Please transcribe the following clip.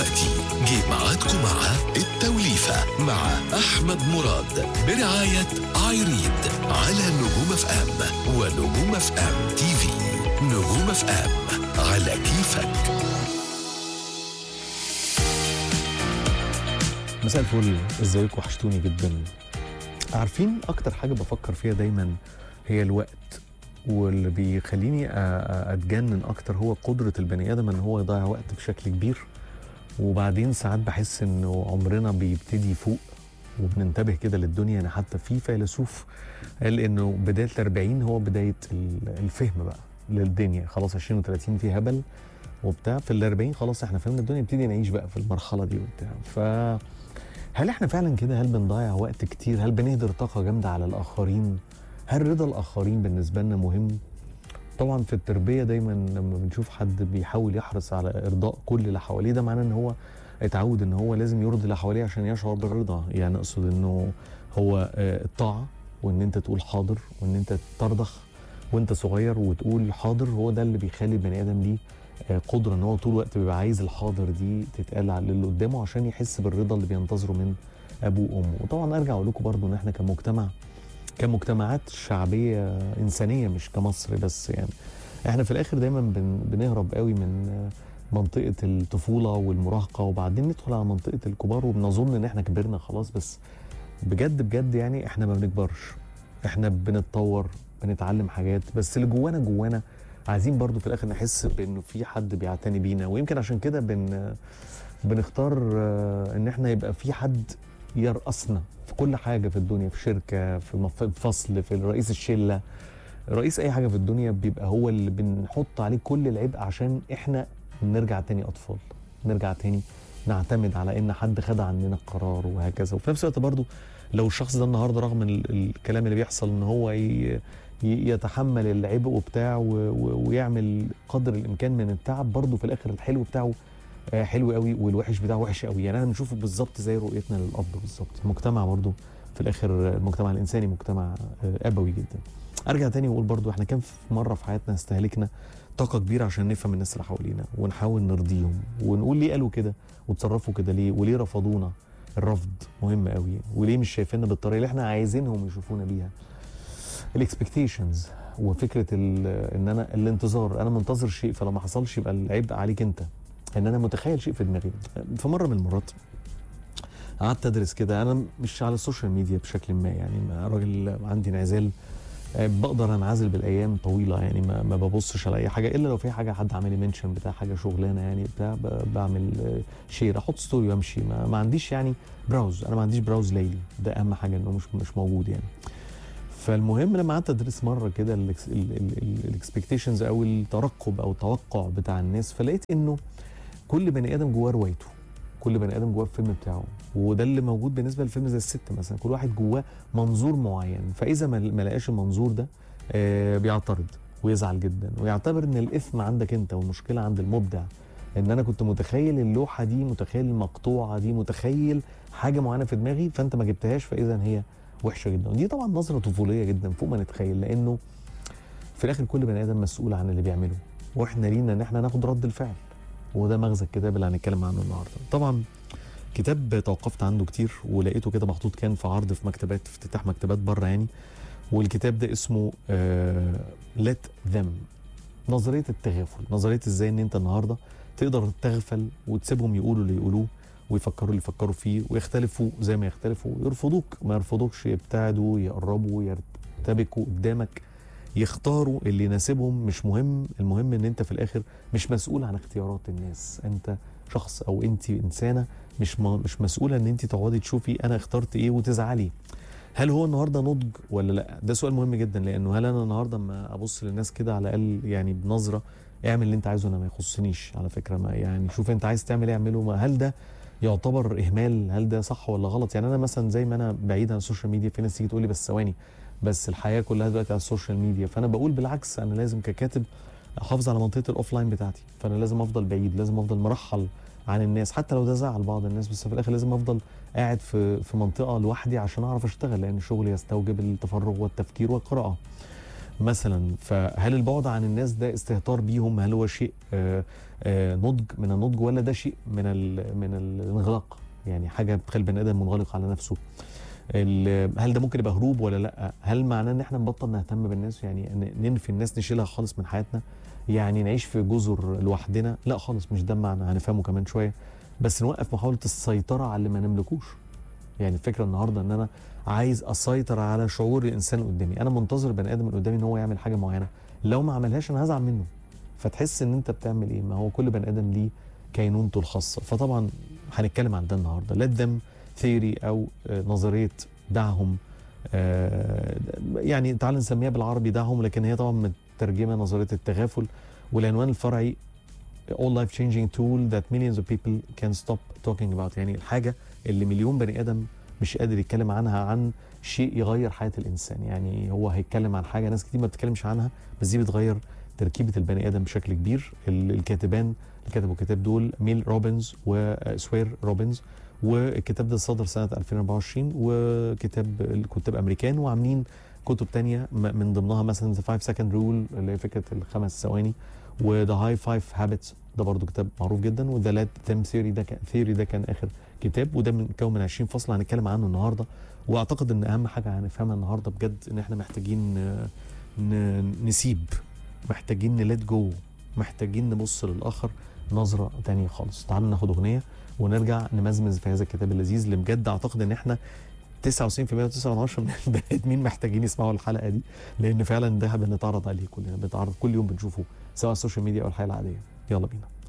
دلوقتي جه ميعادكم مع التوليفة مع أحمد مراد برعاية عايريد على نجوم اف ام ونجوم اف ام تي في نجوم اف ام على كيفك مساء الفل ازيكم وحشتوني جدا عارفين اكتر حاجه بفكر فيها دايما هي الوقت واللي بيخليني أ- أ- اتجنن اكتر هو قدره البني ادم ان هو يضيع وقت بشكل كبير وبعدين ساعات بحس انه عمرنا بيبتدي يفوق وبننتبه كده للدنيا يعني حتى في فيلسوف قال انه بدايه الأربعين هو بدايه ال- الفهم بقى للدنيا خلاص 20 و30 في هبل وبتاع في الأربعين خلاص احنا فهمنا الدنيا نبتدي نعيش بقى في المرحله دي وبتاع ف هل احنا فعلا كده هل بنضيع وقت كتير هل بنهدر طاقه جامده على الاخرين هل رضا الاخرين بالنسبه لنا مهم طبعا في التربيه دايما لما بنشوف حد بيحاول يحرص على ارضاء كل اللي حواليه ده معناه ان هو اتعود ان هو لازم يرضي اللي حواليه عشان يشعر بالرضا يعني اقصد انه هو آه، الطاعه وان انت تقول حاضر وان انت ترضخ وانت صغير وتقول حاضر هو ده اللي بيخلي البني ادم ليه آه، قدره ان هو طول الوقت بيبقى عايز الحاضر دي تتقال على اللي قدامه عشان يحس بالرضا اللي بينتظره من ابوه وامه وطبعا ارجع اقول لكم برضو ان احنا كمجتمع كمجتمعات شعبيه انسانيه مش كمصر بس يعني احنا في الاخر دايما بن بنهرب قوي من آه، منطقه الطفوله والمراهقه وبعدين ندخل على منطقه الكبار وبنظن ان احنا كبرنا خلاص بس بجد بجد يعني احنا ما بنكبرش احنا بنتطور بنتعلم حاجات بس اللي جوانا جوانا عايزين برضو في الاخر نحس بانه في حد بيعتني بينا ويمكن عشان كده بن بنختار آه، ان احنا يبقى في حد يرأسنا في كل حاجه في الدنيا في شركه في مف- فصل في رئيس الشله رئيس اي حاجه في الدنيا بيبقى هو اللي بنحط عليه كل العبء عشان احنا نرجع تاني اطفال نرجع تاني نعتمد على ان حد خد عننا القرار وهكذا وفي نفس الوقت برضو لو الشخص ده النهارده رغم ال- الكلام اللي بيحصل ان هو ي- ي- يتحمل العبء وبتاع و- و- ويعمل قدر الامكان من التعب برضه في الاخر الحلو بتاعه آه، حلو قوي والوحش بتاعه وحش قوي يعني انا بنشوفه بالظبط زي رؤيتنا للاب بالظبط المجتمع برضه في الاخر المجتمع الانساني مجتمع آه، ابوي جدا ارجع تاني واقول برضه احنا كام في مره في حياتنا استهلكنا طاقه كبيره عشان نفهم الناس اللي حوالينا ونحاول نرضيهم ونقول ليه قالوا كده وتصرفوا كده ليه وليه رفضونا الرفض مهم قوي وليه مش شايفيننا بالطريقه اللي احنا عايزينهم يشوفونا بيها الاكسبكتيشنز وفكره ال- ان انا الانتظار انا منتظر شيء فلو ما حصلش يبقى العبء عليك انت ان انا متخيل شيء في دماغي في مره من المرات قعدت ادرس كده انا مش على السوشيال ميديا بشكل ما يعني ما راجل عندي انعزال آه، بقدر انعزل بالايام طويله يعني ما, ما ببصش على اي حاجه الا لو في حاجه حد عامل لي منشن بتاع حاجه شغلانه يعني بتاع ب- بعمل آه، شير احط ستوري وامشي ما, ما عنديش يعني براوز انا ما عنديش براوز ليلي ده اهم حاجه انه مش مش موجود يعني فالمهم لما قعدت ادرس مره كده الاكسبكتيشنز او الترقب او التوقع بتاع الناس فلقيت انه كل بني ادم جواه روايته كل بني ادم جواه الفيلم بتاعه وده اللي موجود بالنسبه للفيلم زي الست مثلا كل واحد جواه منظور معين فاذا ما ما لقاش المنظور ده آه بيعترض ويزعل جدا ويعتبر ان الاثم عندك انت والمشكله عند المبدع ان انا كنت متخيل اللوحه دي متخيل المقطوعه دي متخيل حاجه معينه في دماغي فانت ما جبتهاش فاذا هي وحشه جدا ودي طبعا نظره طفوليه جدا فوق ما نتخيل لانه في الاخر كل بني ادم مسؤول عن اللي بيعمله واحنا لينا ان احنا ناخد رد الفعل وده مغزى الكتاب اللي هنتكلم عنه النهارده طبعا كتاب توقفت عنده كتير ولقيته كده محطوط كان في عرض في مكتبات افتتاح مكتبات بره يعني والكتاب ده اسمه ليت ذم نظريه التغافل نظريه ازاي ان انت النهارده تقدر تغفل وتسيبهم يقولوا اللي يقولوه ويفكروا اللي يفكروا فيه ويختلفوا زي ما يختلفوا يرفضوك ما يرفضوكش يبتعدوا يقربوا يرتبكوا قدامك يختاروا اللي يناسبهم مش مهم المهم ان انت في الاخر مش مسؤول عن اختيارات الناس انت شخص او انت انسانه مش م... مش مسؤوله ان انت تقعدي تشوفي انا اخترت ايه وتزعلي هل هو النهارده نضج ولا لا ده سؤال مهم جدا لانه هل انا النهارده اما ابص للناس كده على الاقل يعني بنظره اعمل اللي انت عايزه انا ما يخصنيش على فكره ما يعني شوف انت عايز تعمل ايه اعمله ما هل ده يعتبر اهمال هل ده صح ولا غلط يعني انا مثلا زي ما انا بعيد عن السوشيال ميديا في ناس تيجي تقول لي بس ثواني بس الحياه كلها دلوقتي على السوشيال ميديا فانا بقول بالعكس انا لازم ككاتب احافظ على منطقه الاوفلاين بتاعتي فانا لازم افضل بعيد لازم افضل مرحل عن الناس حتى لو ده زعل بعض الناس بس في الاخر لازم افضل قاعد في في منطقه لوحدي عشان اعرف اشتغل لان شغلي يستوجب التفرغ والتفكير والقراءه مثلا فهل البعد عن الناس ده استهتار بيهم هل هو شيء آه، آه، نضج من النضج ولا ده شيء من ال- من الانغلاق يعني حاجه بتخلي البني ادم منغلق على نفسه ال- هل ده ممكن يبقى هروب ولا لا هل معناه ان احنا نبطل نهتم بالناس يعني ن- ننفي الناس نشيلها خالص من حياتنا يعني نعيش في جزر لوحدنا لا خالص مش ده المعنى هنفهمه كمان شويه بس نوقف محاوله السيطره على اللي ما نملكوش يعني الفكره النهارده ان انا عايز اسيطر على شعور الانسان اللي قدامي انا منتظر بني ادم اللي قدامي ان هو يعمل حاجه معينه لو ما عملهاش انا هزعل منه فتحس ان انت بتعمل ايه ما هو كل بني ادم ليه كينونته الخاصه فطبعا هنتكلم عن ده النهارده let them theory او آه، نظريه دعهم آه، يعني تعال نسميها بالعربي دعهم لكن هي طبعا مترجمه نظريه التغافل والعنوان الفرعي all life changing tool that millions of people can stop talking about يعني الحاجه اللي مليون بني ادم مش قادر يتكلم عنها عن شيء يغير حياه الانسان يعني هو هيتكلم عن حاجه ناس كتير ما بتتكلمش عنها بس دي بتغير تركيبه البني ادم بشكل كبير ال- الكاتبان اللي كتبوا الكتاب دول ميل روبنز وسوير روبنز والكتاب ده صدر سنه 2024 وكتاب الكتاب امريكان وعاملين كتب تانية م- من ضمنها مثلا ذا 5 سكند رول اللي هي فكره الخمس ثواني وذا هاي فايف هابتس ده برضو كتاب معروف جدا وذا لات ثيم ثيوري ده كان ثيوري ده كان اخر كتاب وده من مكون من 20 فصل هنتكلم عنه النهارده واعتقد ان اهم حاجه هنفهمها النهارده بجد ان احنا محتاجين آه، ن- نسيب محتاجين نلات جو محتاجين نبص للاخر نظره تانية خالص تعالوا ناخد اغنيه ونرجع نمزمز في هذا الكتاب اللذيذ اللي بجد اعتقد ان احنا 99% و9 من البني ادمين محتاجين يسمعوا الحلقه دي لان فعلا ده بنتعرض عليه كلنا بنتعرض كل يوم بنشوفه سواء على السوشيال ميديا او الحياه العاديه يلا بينا